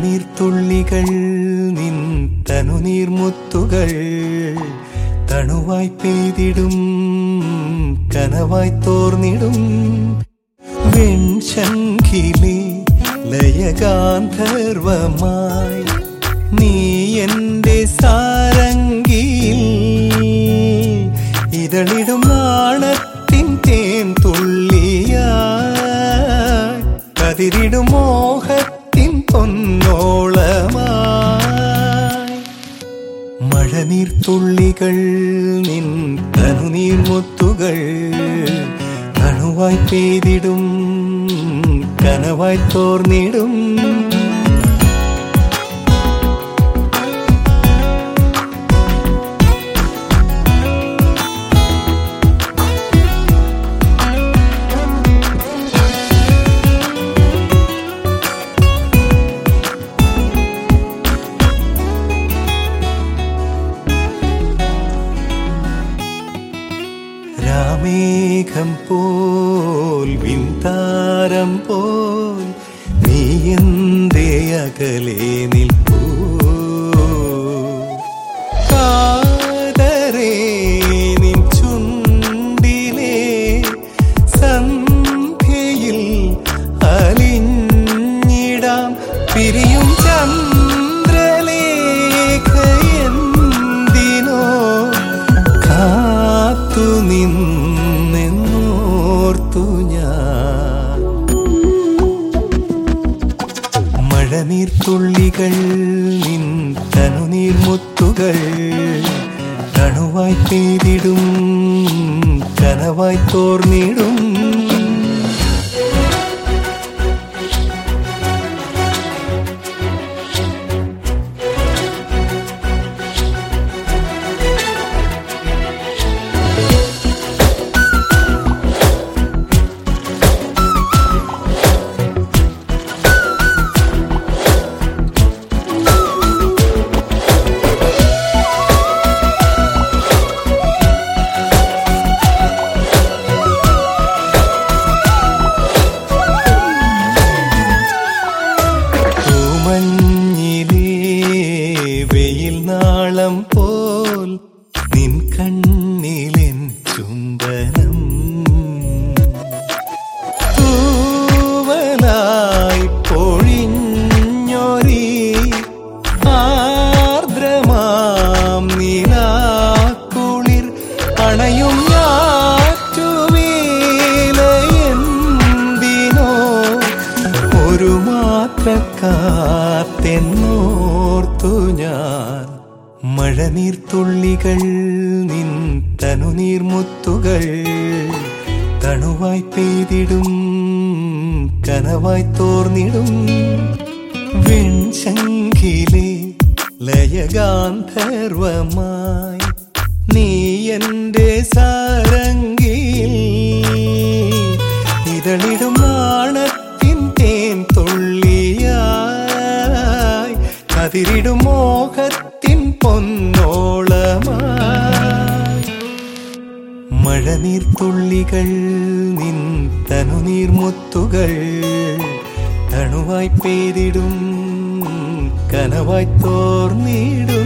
മഴനീർത്തുള്ളികൾ നിൻ തനുനീർമുത്തുകൾ തണുവായി പെയ്തിടും കനവായി തോർന്നിടും വെൺശങ്കിലെ ലയഗാന്ധർവമായി നീ എന്റെ സാരംഗിയിൽ ഇതളിടും നാണത്തിൻ തേൻ തുള്ളിയായി കതിരിടും മോഹത്തിൻ പൊന്നോളമായി മഴനീർത്തുള്ളികൾ നിൻ തനുനീർമുത്തുകൾ തണുവായി പെയ്തിടും കനവായി തോർന്നിടും രാമേഘം പോൽ വിന്താരം പോൽ നീ എന്തേ അകലെ നിൽപ്പൂ കാതരേ നിൻ ചുണ്ടിലെ സന്ധ്യയിൽ അലിഞ്ഞിടാം പിരിയും ചന്ദ്രലേഖ എന്തിനോ കാത്തു നിന്നോർത്തു ഞാൻ മഴനീർത്തുള്ളികൾ നിൻ തനുനീർമുത്തുകൾ തണുവായി പെയ്തിടും കനവായി തോർന്നിടും പൂമഞ്ഞിലേ വെയിൽ നാളം പോൽ നിൻ കണ്ണിലെൻ ചുംബനം തൂവലായി പൊഴിഞ്ഞൊരി ആർദ്രമാം നീലാക്കുളിർ അണയും ഞാറ്റുവേലയെന്തിനോ ഒരു മാത്ര കാത്തെന്നോർത്തു ഞാൻ മഴനീർത്തുള്ളികൾ നിൻ തനുനീർമുത്തുകൾ തണുവായി പെയ്തിടും കനവായി തോർന്നിടും വെൺശങ്കിലെ ലയഗാന്ധർവമായി നീ എന്റെ സാരംഗിയിൽ ഇതളിടും നാണത്തിൻ തേൻ തുള്ളിയായി കതിരിടും മോഹത്തിൻ പൊന്നോളമായി മഴനീർത്തുള്ളികൾ നിൻ തനുനീർമുത്തുകൾ തണുവായി പെയ്തിടും കനവായി തോർന്നിടും